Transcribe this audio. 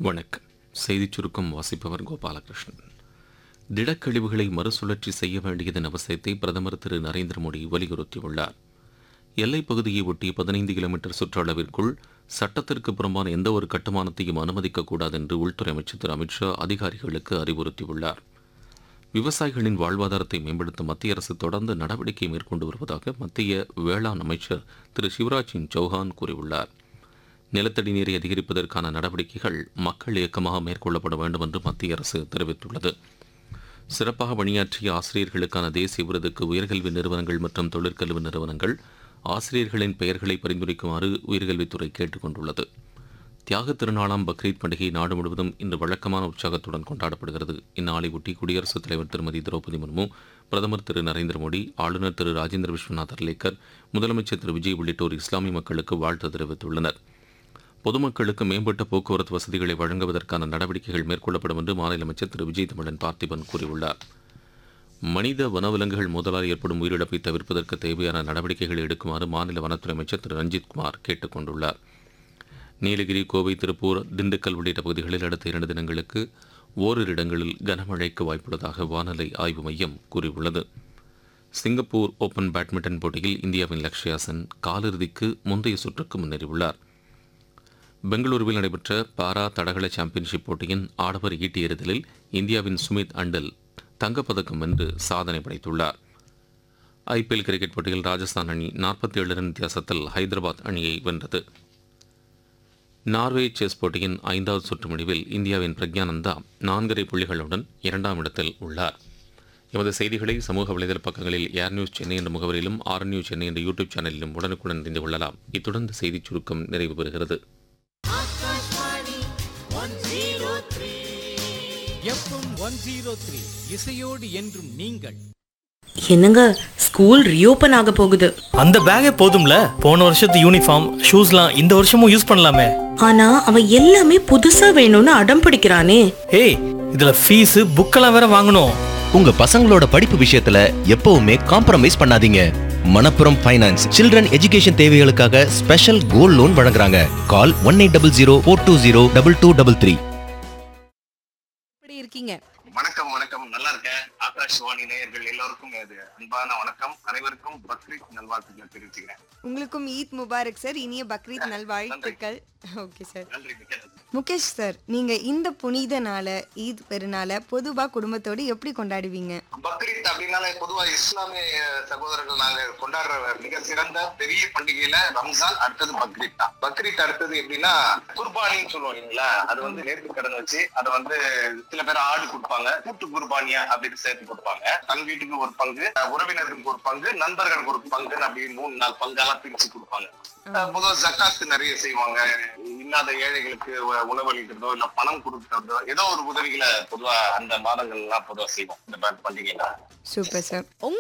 வணக்கம் செய்திச் சுருக்கம் வாசிப்பவர் கோபாலகிருஷ்ணன் திடக்கழிவுகளை மறுசுழற்சி செய்ய வேண்டியதன் அவசியத்தை பிரதமர் திரு நரேந்திர மோடி வலியுறுத்தியுள்ளார் எல்லைப் பகுதியை ஒட்டி பதினைந்து கிலோமீட்டர் சுற்றளவிற்குள் சட்டத்திற்கு புறம்பான எந்த ஒரு கட்டுமானத்தையும் அனுமதிக்கக்கூடாது என்று உள்துறை அமைச்சர் திரு அமித்ஷா அதிகாரிகளுக்கு அறிவுறுத்தியுள்ளார் விவசாயிகளின் வாழ்வாதாரத்தை மேம்படுத்த மத்திய அரசு தொடர்ந்து நடவடிக்கை மேற்கொண்டு வருவதாக மத்திய வேளாண் அமைச்சர் திரு சிவராஜ் சிங் சௌஹான் கூறியுள்ளார் நிலத்தடி நீரை அதிகரிப்பதற்கான நடவடிக்கைகள் மக்கள் இயக்கமாக மேற்கொள்ளப்பட வேண்டும் என்று மத்திய அரசு தெரிவித்துள்ளது சிறப்பாக பணியாற்றிய ஆசிரியர்களுக்கான தேசிய விருதுக்கு உயர்கல்வி நிறுவனங்கள் மற்றும் தொழிற்கல்வி நிறுவனங்கள் ஆசிரியர்களின் பெயர்களை பரிந்துரைக்குமாறு உயர்கல்வித்துறை கேட்டுக் கொண்டுள்ளது தியாகத் திருநாளாம் பக்ரீத் பண்டிகை நாடு முழுவதும் இன்று வழக்கமான உற்சாகத்துடன் கொண்டாடப்படுகிறது இந்நாளை ஒட்டி குடியரசுத் தலைவர் திருமதி திரௌபதி முர்மு பிரதமர் திரு நரேந்திர மோடி ஆளுநர் திரு ராஜேந்திர விஸ்வநாத் அர்லேக்கர் முதலமைச்சர் திரு விஜய் உள்ளிட்டோர் இஸ்லாமிய மக்களுக்கு வாழ்த்து தெரிவித்துள்ளனர் பொதுமக்களுக்கு மேம்பட்ட போக்குவரத்து வசதிகளை வழங்குவதற்கான நடவடிக்கைகள் மேற்கொள்ளப்படும் என்று மாநில அமைச்சர் திரு விஜய் தமிழன் பார்த்திபன் கூறியுள்ளார் மனித வனவிலங்குகள் மோதலால் ஏற்படும் உயிரிழப்பை தவிர்ப்பதற்கு தேவையான நடவடிக்கைகளை எடுக்குமாறு மாநில வனத்துறை அமைச்சர் திரு ரஞ்சித் குமார் கேட்டுக் கொண்டுள்ளார் நீலகிரி கோவை திருப்பூர் திண்டுக்கல் உள்ளிட்ட பகுதிகளில் அடுத்த இரண்டு தினங்களுக்கு ஓரிரு இடங்களில் கனமழைக்கு வாய்ப்புள்ளதாக வானிலை ஆய்வு மையம் கூறியுள்ளது சிங்கப்பூர் ஓபன் பேட்மிண்டன் போட்டியில் இந்தியாவின் லக்ஷ்யா சென் காலிறுதிக்கு முந்தைய சுற்றுக்கு முன்னேறியுள்ளார் பெங்களூருவில் நடைபெற்ற பாரா தடகள சாம்பியன்ஷிப் போட்டியின் ஆடவர் ஈட்டி எறிதலில் இந்தியாவின் சுமித் அண்டல் தங்கப்பதக்கம் வென்று சாதனை படைத்துள்ளார் ஐபிஎல் கிரிக்கெட் போட்டியில் ராஜஸ்தான் அணி நாற்பத்தி ஏழு ரன் வித்தியாசத்தில் ஹைதராபாத் அணியை வென்றது நார்வே செஸ் போட்டியின் ஐந்தாவது சுற்று முடிவில் இந்தியாவின் பிரக்யானந்தா நான்கரை புள்ளிகளுடன் இரண்டாம் இடத்தில் உள்ளார் எமது செய்திகளை சமூக வலைதள பக்கங்களில் ஏர் நியூஸ் சென்னை என்ற முகவரியிலும் ஆர் நியூஸ் சென்னை என்ற யூடியூப் சேனலிலும் உடனுக்குடன் தெரிந்து கொள்ளலாம் இத்துடன் இந்த செய்திச் சுருக்கம் நிறைவு பெறுகிறது எஃப்எம் ஒன் ஜீரோ த்ரீ இசையோடு என்றும் நீங்கள் என்னங்க ஸ்கூல் ரீஓபன் ஆக போகுது அந்த பேக்கே போதும்ல போன வருஷத்து யூனிஃபார்ம் ஷூஸ்லாம் இந்த வருஷமும் யூஸ் பண்ணலாமே ஆனா அவன் எல்லாமே புதுசா வேணும்னு அடம் பிடிக்கிறானே ஏய் இதுல ஃபீஸ் புக்கெல்லாம் வேற வாங்கணும் உங்க பசங்களோட படிப்பு விஷயத்துல எப்பவுமே காம்ப்ரமைஸ் பண்ணாதீங்க மணப்புரம் ஃபைனான்ஸ் சில்ட்ரன் எஜுகேஷன் தேவைகளுக்காக ஸ்பெஷல் கோல்ட் லோன் வழங்குறாங்க call one eight double zero four two zero double two double three எப்படி இருக்கீங்க வணக்கம் வணக்கம் நல்லா இருக்கேன் ஆகாஷ்வாணி நேயர்கள் எல்லோருக்கும் இது அன்பான வணக்கம் அனைவருக்கும் பக்ரீத் நல்வாழ்த்துக்களை தெரிவிச்சுக்கிறேன் உங்களுக்கும் ஈத் முபாரக் சார் இனிய பக்ரீத் நல்வாழ்த்துக்கள் ஓகே சார் நன்றி மிக்க நன்றி. முகேஷ் சார் நீங்க இந்த புனித நாளை ஈத் பெருநாளை பொதுவா குடும்பத்தோடு எப்படி கொண்டாடுவீங்க பக்ரீத் அப்படின்னாலே பொதுவா இஸ்லாமிய சகோதரர்கள் நாங்க கொண்டாடுற மிக சிறந்த பெரிய பண்டிகையில ரம்ஜான் அடுத்தது பக்ரீத் தான் பக்ரீத் அடுத்தது எப்படின்னா குர்பானின்னு சொல்லுவோம் இல்லைங்களா அது வந்து நேர்த்தி கடன் வச்சு அதை வந்து சில பேர் ஆடு கொடுப்பாங்க கூட்டு குர்பானியா அப்படின்னு சேர்த்து கொடுப்பாங்க தன் வீட்டுக்கு ஒரு பங்கு உறவினருக்கு ஒரு பங்கு நண்பர்களுக்கு ஒரு பங்கு அப்படி மூணு நாலு பங்கெல்லாம் பிரிச்சு கொடுப்பாங்க அஹ் பொதுவா ஜக்காத்து நிறைய செய்வாங்க இல்லாத ஏழைகளுக்கு உ- உணவளிக்கிறதோ இல்ல பணம் கொடுக்கறதோ ஏதோ ஒரு உதவிகளை பொதுவா அந்த மாதங்கள் எல்லாம் பொதுவா செய்வோம் இந்த பண்டிகைல சூப்பர் சார்